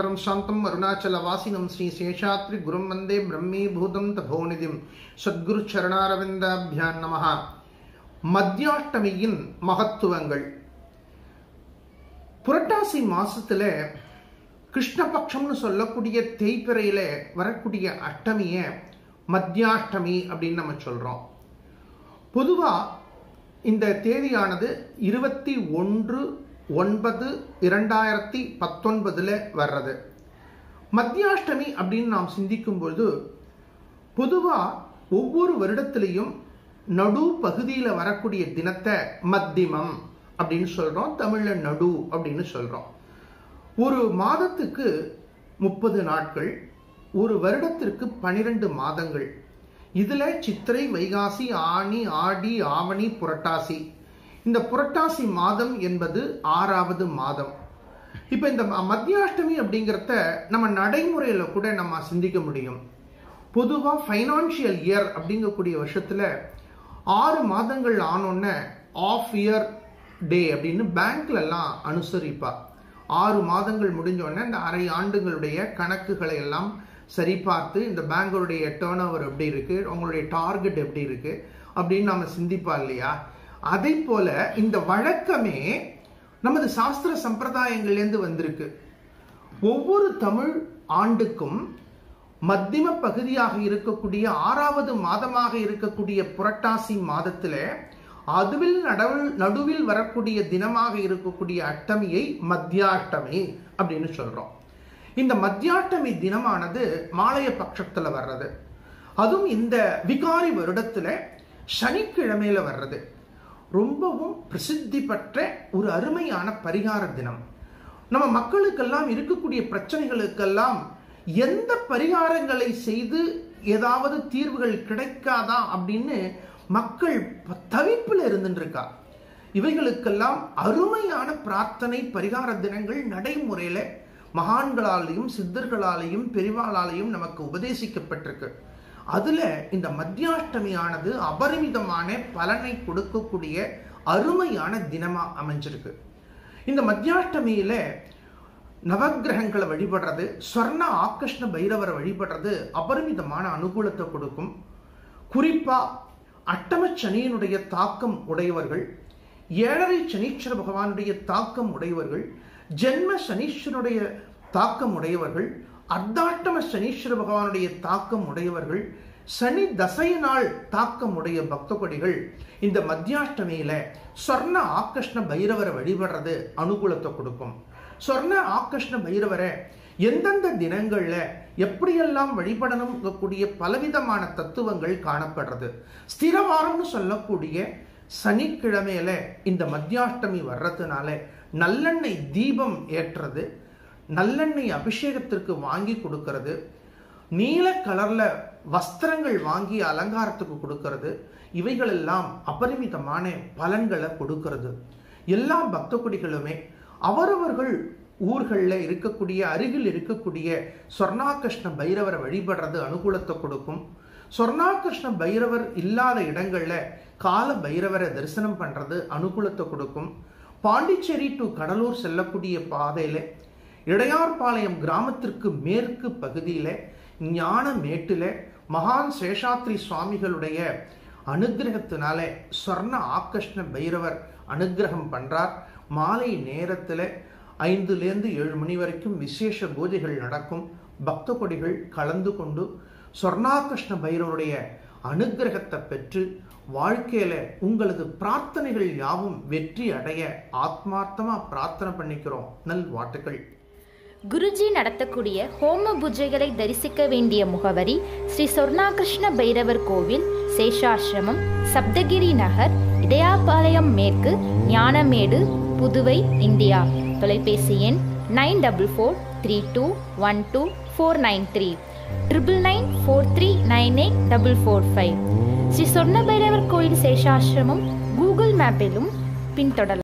கருணாகரம் சாந்தம் அருணாச்சல வாசினம் ஸ்ரீ சேஷாத்ரி குரும் வந்தே பிரம்மீபூதம் தபோநிதிம் சத்குரு சரணாரவிந்தாபியான் நமஹ மத்தியாஷ்டமியின் மகத்துவங்கள் புரட்டாசி மாசத்துல கிருஷ்ணபக்ஷம்னு சொல்லக்கூடிய தேய்பிறையில வரக்கூடிய அஷ்டமிய மத்தியாஷ்டமி அப்படின்னு நம்ம சொல்றோம் பொதுவா இந்த தேதியானது இருபத்தி ஒன்று ஒன்பது இரண்டாயிரத்தி பத்தொன்பதுல வர்றது மத்தியாஷ்டமி அப்படின்னு நாம் சிந்திக்கும் பொழுது பொதுவா ஒவ்வொரு வருடத்திலையும் நடு பகுதியில் வரக்கூடிய தினத்தை மத்திமம் அப்படின்னு சொல்றோம் தமிழ்ல நடு அப்படின்னு சொல்றோம் ஒரு மாதத்துக்கு முப்பது நாட்கள் ஒரு வருடத்திற்கு பனிரெண்டு மாதங்கள் இதுல சித்திரை வைகாசி ஆணி ஆடி ஆவணி புரட்டாசி இந்த புரட்டாசி மாதம் என்பது ஆறாவது மாதம் இப்ப இந்த மத்தியாஷ்டமி அப்படிங்கிறத நம்ம நடைமுறையில கூட நம்ம சிந்திக்க முடியும் பொதுவா ஃபைனான்சியல் இயர் அப்படிங்கக்கூடிய வருஷத்துல ஆறு மாதங்கள் ஆனோன்ன ஆஃப் இயர் டே அப்படின்னு பேங்க்ல எல்லாம் அனுசரிப்பா ஆறு மாதங்கள் முடிஞ்சோடனே இந்த அரை ஆண்டுகளுடைய கணக்குகளை எல்லாம் சரிபார்த்து இந்த பேங்கோடைய டேர்ன் ஓவர் எப்படி இருக்கு உங்களுடைய டார்கெட் எப்படி இருக்கு அப்படின்னு நம்ம சிந்திப்பா இல்லையா அதை போல இந்த வழக்கமே நமது சாஸ்திர சம்பிரதாயங்கள்லேருந்து வந்திருக்கு ஒவ்வொரு தமிழ் ஆண்டுக்கும் மத்தியம பகுதியாக இருக்கக்கூடிய ஆறாவது மாதமாக இருக்கக்கூடிய புரட்டாசி மாதத்துல அதுவில் நடுவில் நடுவில் வரக்கூடிய தினமாக இருக்கக்கூடிய அஷ்டமியை மத்தியாஷ்டமி அப்படின்னு சொல்றோம் இந்த மத்தியாஷ்டமி தினமானது மாலைய பட்சத்துல வர்றது அதுவும் இந்த விகாரி வருடத்துல சனிக்கிழமையில வர்றது ரொம்பவும் பிரசித்தி பெற்ற ஒரு அருமையான பரிகார தினம் நம்ம மக்களுக்கெல்லாம் இருக்கக்கூடிய பிரச்சனைகளுக்கெல்லாம் எந்த பரிகாரங்களை செய்து ஏதாவது தீர்வுகள் கிடைக்காதா அப்படின்னு மக்கள் தவிப்பில் இருந்துருக்கா இவைகளுக்கெல்லாம் அருமையான பிரார்த்தனை பரிகார தினங்கள் நடைமுறையில மகான்களாலையும் சித்தர்களாலையும் பெரிவாளாலையும் நமக்கு உபதேசிக்கப்பட்டிருக்கு அதுல இந்த மத்தியாஷ்டமியானது அபரிமிதமான பலனை கொடுக்கக்கூடிய அருமையான தினமா அமைஞ்சிருக்கு இந்த மத்தியாஷ்டமியில நவகிரகங்களை வழிபடுறது ஸ்வர்ண ஆக்கஷ்ண பைரவரை வழிபடுறது அபரிமிதமான அனுகூலத்தை கொடுக்கும் குறிப்பா அட்டம சனியினுடைய தாக்கம் உடையவர்கள் ஏழரை சனீஸ்வர பகவானுடைய தாக்கம் உடையவர்கள் ஜென்ம சனீஸ்வருடைய தாக்கம் உடையவர்கள் அர்த்தாட்டம சனீஸ்வர பகவானுடைய தாக்கம் உடையவர்கள் சனி தசையினால் தாக்கம் உடைய பக்த கொடிகள் இந்த மத்தியாஷ்டமியில சொர்ண ஆக்கஷ்ண பைரவரை வழிபடுறது அனுகூலத்தை கொடுக்கும் சொர்ண ஆக்கஷ்ண பைரவரை எந்தெந்த தினங்கள்ல எப்படியெல்லாம் வழிபடணும் கூடிய பலவிதமான தத்துவங்கள் காணப்படுறது ஸ்திரவாரம்னு சொல்லக்கூடிய சனிக்கிழமையில இந்த மத்தியாஷ்டமி வர்றதுனால நல்லெண்ணெய் தீபம் ஏற்றுறது நல்லெண்ணெய் அபிஷேகத்திற்கு வாங்கி கொடுக்கறது நீல கலர்ல வஸ்திரங்கள் வாங்கி அலங்காரத்துக்கு கொடுக்கறது இவைகளெல்லாம் அபரிமிதமான பலன்களை கொடுக்கிறது எல்லா பக்த குடிகளுமே அவரவர்கள் ஊர்களில் இருக்கக்கூடிய அருகில் இருக்கக்கூடிய சொர்ணாகிருஷ்ண பைரவரை வழிபடுறது அனுகூலத்தை கொடுக்கும் சொர்ணாகிருஷ்ண பைரவர் இல்லாத இடங்கள்ல கால பைரவரை தரிசனம் பண்றது அனுகூலத்தை கொடுக்கும் பாண்டிச்சேரி டு கடலூர் செல்லக்கூடிய பாதையில இடையார்பாளையம் கிராமத்திற்கு மேற்கு பகுதியில ஞான மேட்டில மகான் சேஷாத்ரி சுவாமிகளுடைய அனுகிரகத்தினால சொர்ண ஆக்கஷ்ண பைரவர் அனுகிரகம் பண்றார் மாலை நேரத்துல ஐந்துலேருந்து ஏழு மணி வரைக்கும் விசேஷ பூஜைகள் நடக்கும் பக்த கொடிகள் கலந்து கொண்டு சொர்ணாகிருஷ்ண பைரவருடைய அனுகிரகத்தை பெற்று வாழ்க்கையில உங்களது பிரார்த்தனைகள் யாவும் வெற்றி அடைய ஆத்மார்த்தமா பிரார்த்தனை பண்ணிக்கிறோம் நல் வாட்டுகள் குருஜி நடத்தக்கூடிய ஹோம பூஜைகளை தரிசிக்க வேண்டிய முகவரி ஸ்ரீ சொர்ணாகிருஷ்ண பைரவர் கோவில் சேஷாசிரமம் சப்தகிரி நகர் இடையாபாளையம் மேற்கு ஞானமேடு புதுவை இந்தியா தொலைபேசி எண் nine double four three two one two four nine three triple nine four three nine eight double four five Shri Swarna Bhairavar கோயில் சேஷாசிரமம் கூகுள் மேப்பிலும் பின்தொடரலாம்